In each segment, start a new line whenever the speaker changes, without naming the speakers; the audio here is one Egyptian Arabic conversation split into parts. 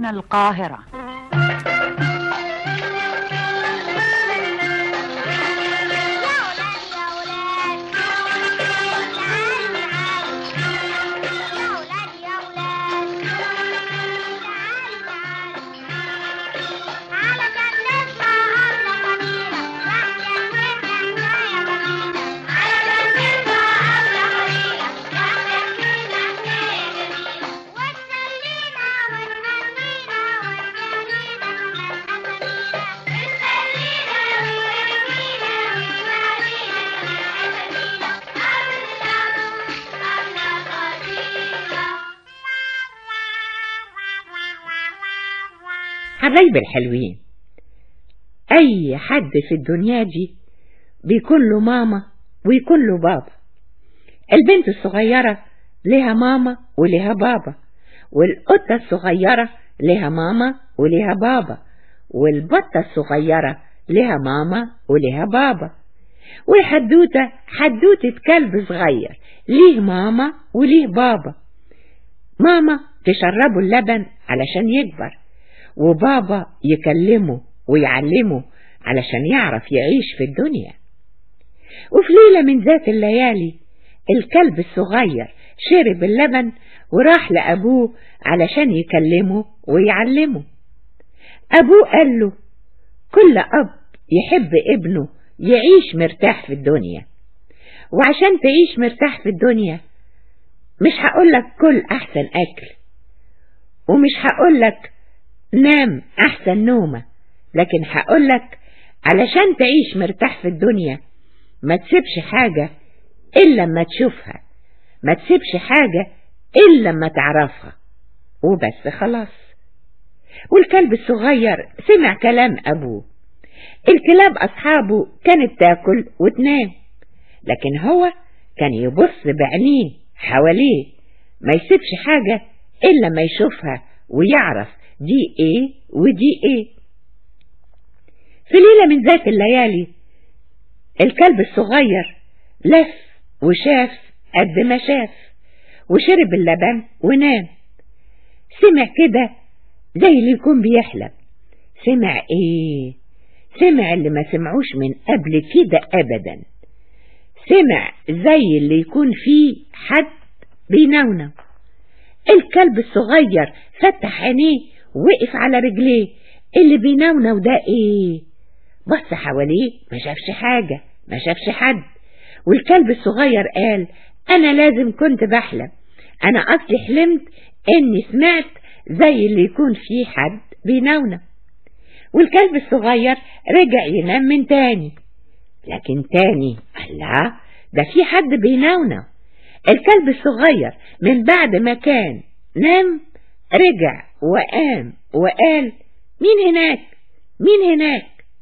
القاهرة
حبايب الحلوين أي حد في الدنيا دي بيكون له ماما ويكون له بابا البنت الصغيرة لها ماما ولها بابا والقطة الصغيرة لها ماما ولها بابا والبطة الصغيرة لها ماما ولها بابا والحدوتة حدوتة كلب صغير ليه ماما وليه بابا ماما تشربه اللبن علشان يكبر وبابا يكلمه ويعلمه علشان يعرف يعيش في الدنيا وفي ليلة من ذات الليالي الكلب الصغير شرب اللبن وراح لأبوه علشان يكلمه ويعلمه أبوه قال له كل أب يحب ابنه يعيش مرتاح في الدنيا وعشان تعيش مرتاح في الدنيا مش هقولك كل أحسن أكل ومش هقولك نام أحسن نومة لكن هقولك علشان تعيش مرتاح في الدنيا ما تسيبش حاجة إلا لما تشوفها ما تسيبش حاجة إلا لما تعرفها وبس خلاص والكلب الصغير سمع كلام أبوه الكلاب أصحابه كانت تاكل وتنام لكن هو كان يبص بعينيه حواليه ما يسيبش حاجة إلا ما يشوفها ويعرف دي ايه ودي ايه في ليلة من ذات الليالي الكلب الصغير لف وشاف قد ما شاف وشرب اللبن ونام سمع كده زي اللي يكون بيحلم سمع ايه سمع اللي ما سمعوش من قبل كده ابدا سمع زي اللي يكون فيه حد بينونو الكلب الصغير فتح عينيه وقف على رجليه اللي بينونو ده ايه بص حواليه ما شافش حاجة ما شافش حد والكلب الصغير قال انا لازم كنت بحلم انا اصلي حلمت اني سمعت زي اللي يكون فيه حد بينونو والكلب الصغير رجع ينام من تاني لكن تاني الله ده في حد بينونو الكلب الصغير من بعد ما كان نام رجع وقام وقال مين هناك مين هناك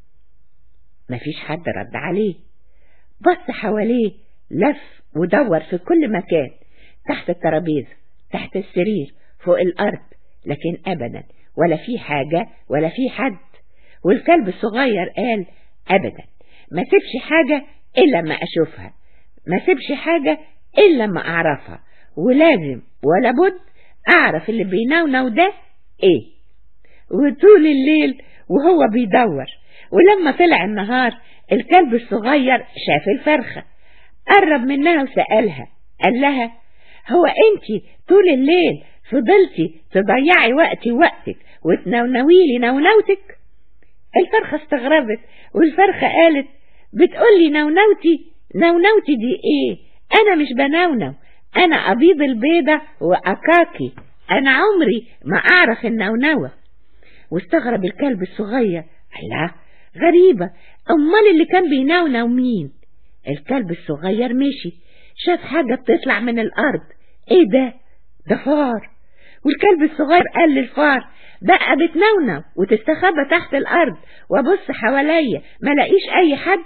مفيش حد رد عليه بص حواليه لف ودور في كل مكان تحت الترابيزة تحت السرير فوق الأرض لكن أبدا ولا في حاجة ولا في حد والكلب الصغير قال أبدا ما سيبش حاجة إلا ما أشوفها ما سيبش حاجة إلا ما أعرفها ولازم ولا بد أعرف اللي بينونو ده إيه وطول الليل وهو بيدور ولما طلع النهار الكلب الصغير شاف الفرخة قرب منها وسألها قال لها هو انت طول الليل فضلتي تضيعي وقتي وقتك وتنونويلي نونوتك الفرخة استغربت والفرخة قالت بتقولي نونوتي نونوتي دي ايه انا مش بنونو انا ابيض البيضة واكاكي انا عمري ما اعرف النونوة واستغرب الكلب الصغير الله غريبة امال اللي كان بينونو مين الكلب الصغير مشي شاف حاجة بتطلع من الارض ايه ده ده فار والكلب الصغير قال للفار بقى بتنونو وتستخبى تحت الارض وابص حواليا ما لاقيش اي حد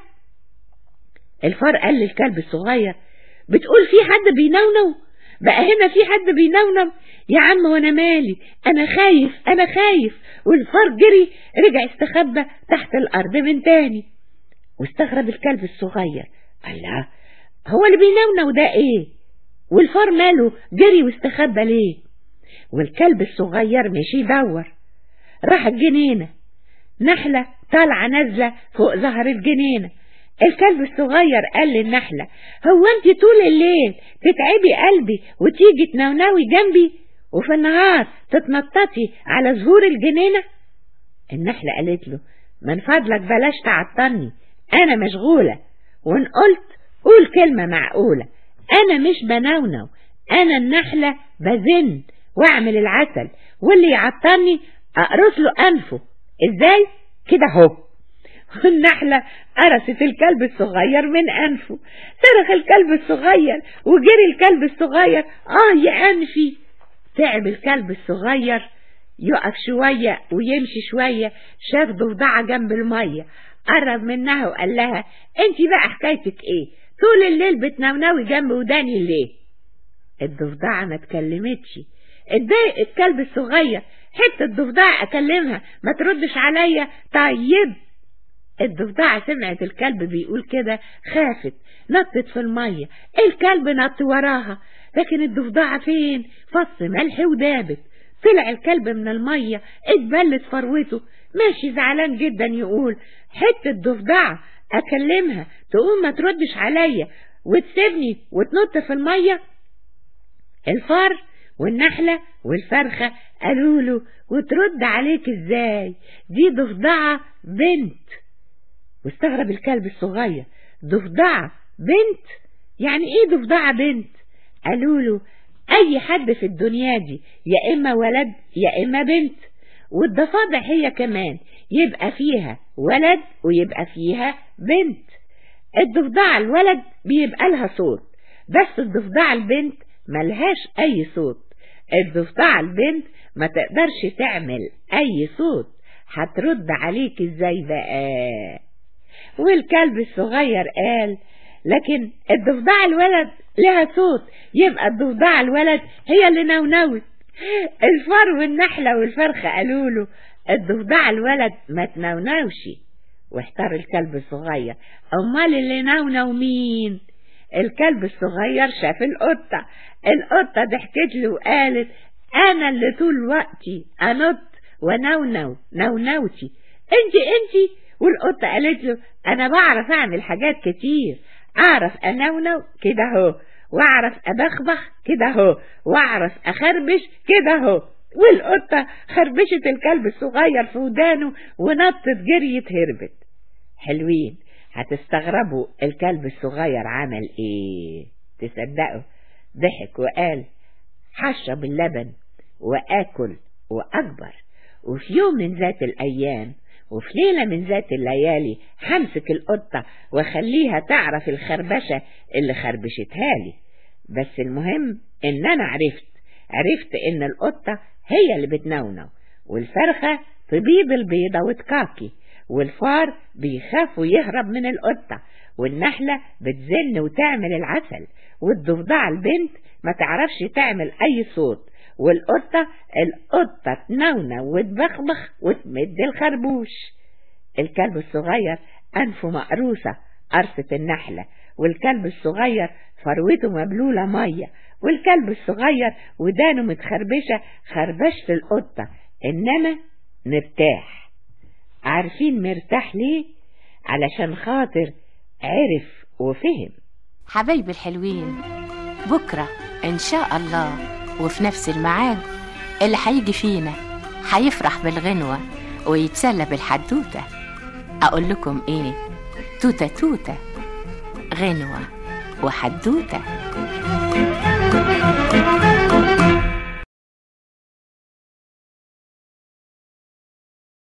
الفار قال للكلب الصغير بتقول في حد بينونو بقى هنا في حد بينونو يا عم وانا مالي انا خايف انا خايف والفار جري رجع استخبى تحت الارض من تاني واستغرب الكلب الصغير الله هو اللي بينونو ده ايه والفار ماله جري واستخبى ليه والكلب الصغير مشي يدور راح الجنينة نحلة طالعة نازلة فوق ظهر الجنينة الكلب الصغير قال للنحلة هو انت طول الليل تتعبي قلبي وتيجي تنونوي جنبي وفي النهار تتنططي على ظهور الجنينة النحلة قالت له من فضلك بلاش تعطلني انا مشغولة وان قلت قول كلمة معقولة انا مش بنونو انا النحلة بزن واعمل العسل واللي يعطلني اقرص له انفه ازاي كده اهو النحلة قرصت الكلب الصغير من أنفه صرخ الكلب الصغير وجري الكلب الصغير آه يا أنفي تعب الكلب الصغير يقف شوية ويمشي شوية شاف ضفدعة جنب المية قرب منها وقال لها انت بقى حكايتك ايه طول الليل بتنونوي جنب وداني ليه الضفدعة ما اتكلمتش اتضايق الكلب الصغير حتة ضفدعة اكلمها ما تردش عليا طيب الضفدعة سمعت الكلب بيقول كده خافت نطت في المية الكلب نط وراها لكن الضفدعة فين فص ملح ودابت طلع الكلب من المية اتبلت فروته ماشي زعلان جدا يقول حتة ضفدعة اكلمها تقوم ما تردش عليا وتسيبني وتنط في المية الفار والنحلة والفرخة قالوا له وترد عليك ازاي دي ضفدعة بنت واستغرب الكلب الصغير ضفدعة بنت يعني ايه ضفدعة بنت قالوا له اي حد في الدنيا دي يا اما ولد يا اما بنت والضفادع هي كمان يبقى فيها ولد ويبقى فيها بنت الضفدعة الولد بيبقى لها صوت بس الضفدعة البنت ملهاش اي صوت الضفدعة البنت ما تقدرش تعمل اي صوت هترد عليك ازاي بقى والكلب الصغير قال لكن الضفدع الولد لها صوت يبقى الضفدع الولد هي اللي نونوت الفار والنحلة والفرخة قالوا له الضفدع الولد ما تنونوش واحتار الكلب الصغير امال اللي نونو مين الكلب الصغير شاف القطة القطة ضحكت له وقالت انا اللي طول وقتي انط ونونو نونوتي انت انت والقطة قالت له أنا بعرف أعمل حاجات كتير أعرف أنونو كده هو وأعرف أبخبخ كده هو وأعرف أخربش كده هو والقطة خربشت الكلب الصغير في ودانه ونطت جريت هربت حلوين هتستغربوا الكلب الصغير عمل ايه تصدقوا ضحك وقال هشرب اللبن واكل واكبر وفي يوم من ذات الايام وفي ليلة من ذات الليالي همسك القطة واخليها تعرف الخربشة اللي خربشتها لي بس المهم ان انا عرفت عرفت ان القطة هي اللي بتنونو والفرخة تبيض البيضة وتكاكي والفار بيخاف ويهرب من القطة والنحلة بتزن وتعمل العسل والضفدعة البنت ما تعرفش تعمل اي صوت والقطة القطة تنونو وتبخبخ وتمد الخربوش الكلب الصغير أنفه مقروسة قرصة النحلة والكلب الصغير فروته مبلولة مية والكلب الصغير ودانه متخربشة خربشة القطة إنما مرتاح عارفين مرتاح ليه؟ علشان خاطر عرف وفهم
حبايبي الحلوين بكرة إن شاء الله وفي نفس الميعاد اللي هيجي فينا هيفرح بالغنوة ويتسلى بالحدوتة أقول لكم إيه توتة توتة غنوة وحدوتة